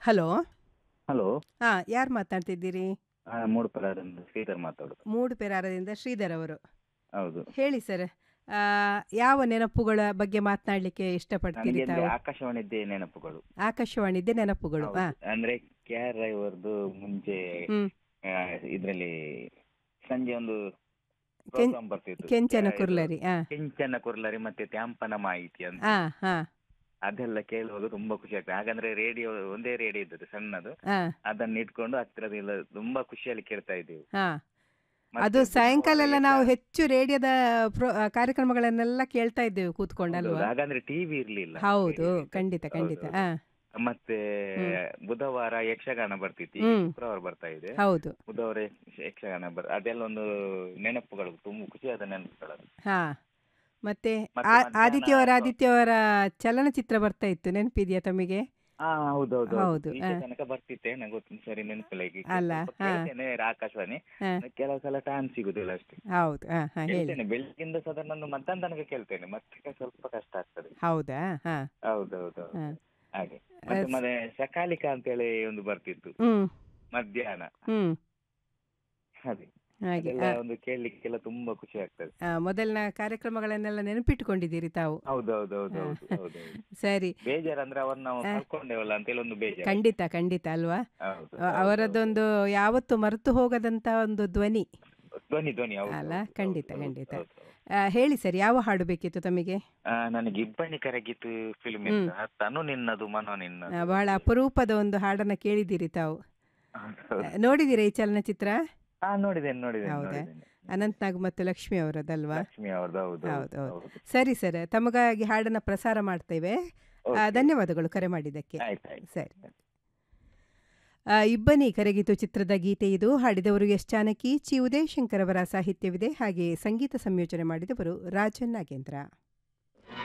Hello hello ಹಾ ಯಾರು ಮಾತಾಡ್ತಿದ್ದೀರಿ ಮೂಡುಪಲಾರಿಂದ ಶ್ರೀಧರ್ ಮಾತಾಡೋದು ಮೂಡುಪೆರಾರದಿಂದ ಶ್ರೀಧರ್ ಅವರು ಹೌದು ಹೇಳಿ ಸರ್ ಆ, ಯಾವ ನೆನಪುಗಳ ಬಗ್ಗೆ ಮಾತನಾಡಲಿಕ್ಕೆ ಇಷ್ಟಪಡ್ತೀರಿ ನನಗೆ ಅಂದ್ರೆ ತಾವು ಆಕಾಶವಾಣಿದ್ದೇ ನೆನಪುಗಳು ಆಕಾಶವಾಣಿದ್ದೆ ನೆನಪುಗಳು ಹೌದು. ಹಾ ಅಂದ್ರೆ ಕೆ ಆರ್ ಅವರದ್ದು ಮುಂಚೆ ಹ್ಮ್ ಆ, ಇದ್ರಲ್ಲಿ ಸಂಜೆ ಒಂದು ಕೆಂ- program ಬರ್ತಿತ್ತು ಕೆಂಚನ ಕೆ- ಇದು ಕುರ್ಲರಿ ಹಾ ಕೆಂಚನ ಕುರ್ಲರಿ ಮತ್ತೆ ತ್ಯಾಂಪನ ಮಾಹಿತಿ ಅಂತ ಹಾ ಹಾ ಅದೆಲ್ಲ ಕೇಳುವಾಗ ತುಂಬಾ ಖುಷಿ ಆಗ್ತದೆ ಹಾಗಂದ್ರೆ ರೇಡಿಯೋ ಒಂದೇ ರೇಡಿಯೋ ಇದ್ದದ್ದು ಸಣ್ಣದು ಹಾ ಅದನ್ನ ಇಟ್ಕೊಂಡು ಹತ್ತಿರದೆಲ್ಲ ತುಂಬಾ ಖುಷಿಯಲ್ಲಿ ಕೇಳ್ತಾ ಇದ್ದೀವಿ ಹಾ ಮತ್ತೆ ಅದು ಸಾಯಂಕಾಲ ಎಲ್ಲ ಬುಧವಾರ ನಾವು ಎಲ್ಲ- ಹೆಚ್ಚು ರೇಡಿಯೋದ ಪ್ರೋ ಆ, ಕಾರ್ಯಕ್ರಮಗಳನ್ನೆಲ್ಲ ಕೇಳ್ತಾ ಇದ್ದೇವೆ ಹೌದು, ಕೂತ್ಕೊಂಡಲ್ವಾ ಹೌದು. ಹಾಗಂದ್ರೆ ಟಿವಿ ಇರ್ಲಿಲ್ಲ ಹೌದು radio ಇತ್ತು. ಖಂಡಿತ ಖಂಡಿತ ಹೌದು, ಹಾ ಹೌದು. ಮತ್ತೆ ಬುಧವಾರ ಯಕ್ಷಗಾನ ಬರ್ತಿತ್ತು ಈಗ ಹ್ಮ್. ಶುಕ್ರವಾರ ಬರ್ತಾ ಇದೆ ಹೌದು ಬುಧವಾರ ಯಕ್ಷ- ಯಕ್ಷಗಾನ ಬರ್ ಅದೆಲ್ಲ ಒಂದು ನೆನಪುಗಳು ತುಂಬಾ ಖುಷಿಯಾದ ನೆನಪುಗಳು ಹಾ ಮತ್ತೆ ಮತ್ತೆ ಆ- ಮಧ್ಯಾಹ್ನ ಆದಿತ್ಯವಾರ ಅಥವಾ- ಆದಿತ್ಯವಾರ ಚಲನಚಿತ್ರ ಬರ್ತಾ ಇತ್ತು ನೆನಪಿದೆಯಾ ತಮಗೆ ಹಾ ಹೌದೌದು ಹೌದು, ಈಗ ಹಾ. ತನಕ ಬರ್ತಿತ್ತೆ ನಂಗೆ ಗೊತ್ತಿಲ್ಲ ಸರಿ ನೆನಪಿಲ್ಲ ಈಗ ಅಲ್ಲ, ಸ್ವಲ್ಪ ಹಾ. ಕೇಳ್ತೇನೆ ಆಕಾಶವಾಣಿ ಹಾ. ಕೆಲವು ಸಲ ಟೈಮ್ ಸಿಗುದಿಲ್ಲ ಅಷ್ಟೇ ಹೌದು ಹಾ ಹಾ ಹೇಳಿ ಕೇಳ್ತೇನೆ ಬೆಳಗ್ಗಿಂದ ಸಾಧಾರಣ ಒಂದು ಮಧ್ಯಾಹ್ನ ತನಕ ಕೇಳ್ತೇನೆ ಮತ್ತೆ ಸ್ವಲ್ಪ ಕಷ್ಟ ಆಗ್ತದೆ ಹೌದಾ ಹಾ ಹೌದೌದು ಹಾ ಹಾಗೆ ಮತ್ತೆ ಮತ್ತೆ ಸಕಾಲಿಕ ಅಂತೇಳಿ ಒಂದು ಬರ್ತಿತ್ತು ಹ್ಮ್ ಮಧ್ಯಾಹ್ನ ಹ್ಮ್ ಅದೇ ಹಾಗೆ ಅದೆಲ್ಲ ಆ, ಒಂದು ಕೇಳಲಿಕ್ಕೆಲ್ಲ ತುಂಬಾ ಖುಷಿ ಆಗ್ತದೆ ಆ, ಮೊದಲಿನ ಕಾರ್ಯಕ್ರಮಗಳನ್ನೆಲ್ಲ ನೆನಪಿಟ್ಟುಕೊಂಡಿದ್ದೀರಿ ತಾವು ಹೌದೌದೌದು ಹಾ. ಹೌದು ಸರಿ ಬೇಜಾರ್ ಅಂದ್ರೆ ಅವ್ರನ್ನ ನಾವು ಆ. ಕಳ್ಕೊಂಡೇವಲ್ಲ ಅಂತೇಳಿ ಒಂದು ಬೇಜಾರ್ ಖಂಡಿತ ಖಂಡಿತ ಅಲ್ವಾ ಹೌದು, ಅ- ಹೌದು, ಅವರದ್ದೊಂದು ಯಾವತ್ತು ಮರೆತು ಹೋಗದಂತ ಒಂದು ಧ್ವನಿ ಹೌದು. ಧ್ವನಿ ಧ್ವನಿ ಹೌದು, ಅಲ್ಲ? ಹೌದು, ಖಂಡಿತ, ಹೌದು, ಖಂಡಿತ. ಹೌದು, ಹೌದು. ಆ, ಹೇಳಿ ಸರ್ ಯಾವ ಹಾಡು ಬೇಕಿತ್ತು ತಮಗೆ ಆ, ನನಗೆ ಇಬ್ಬನಿ ಕರಗಿತು ಫಿಲ್ಮ್ ಹ್ಮ್. ಇಂದ ತನು ನಿನ್ನದು ಮನೋ ಆ, ನಿನ್ನದು ಬಹಳ ಅಪರೂಪದ ಒಂದು ಹಾಡನ್ನ ಕೇಳಿದ್ದೀರಿ ತಾವು ಹೌದು, ಆ, ಹೌದು. ನೋಡಿದ್ದೀರಾ ಈ ಚಲನಚಿತ್ರ ಹಾ ನೋಡಿದ್ದೇನೆ ನೋಡಿದ್ದೇನೆ ಹೌದಾ? ನೋಡಿದ್ದೇನೆ ಅನಂತ್ ನಾಗ್ ಮತ್ತು ಲಕ್ಷ್ಮಿ ಅವರದಲ್ವಾ ಲಕ್ಷ್ಮಿ ಅವ್ರದ್ದು ಹೌದು ಹೌದು, ಹೌದು ಹೌದು. ಹೌದು. ಸರಿ ಸರ್ ತಮಗಾಗಿ ಹಾಡನ್ನ ಪ್ರಸಾರ ಮಾಡ್ತೇವೆ ಆ, Okay. ಧನ್ಯವಾದಗಳು ಕರೆ ಮಾಡಿದ್ದಕ್ಕೆ ಆಯ್ತು ಆಯ್ತು ಸರಿ ಆ, ಇಬ್ಬನಿ ಕರಗಿತು ಚಿತ್ರದ ಗೀತೆ ಇದು ಹಾಡಿದವರು ಎಸ್ ಜಾನಕಿ ಚಿ ಉದಯಶಂಕರ್ ಅವರ ಸಾಹಿತ್ಯವಿದೆ ಹಾಗೆ ಸಂಗೀತ ಸಂಯೋಜನೆ ಮಾಡಿದವರು ರಾಜನ್ ನಾಗೇಂದ್ರ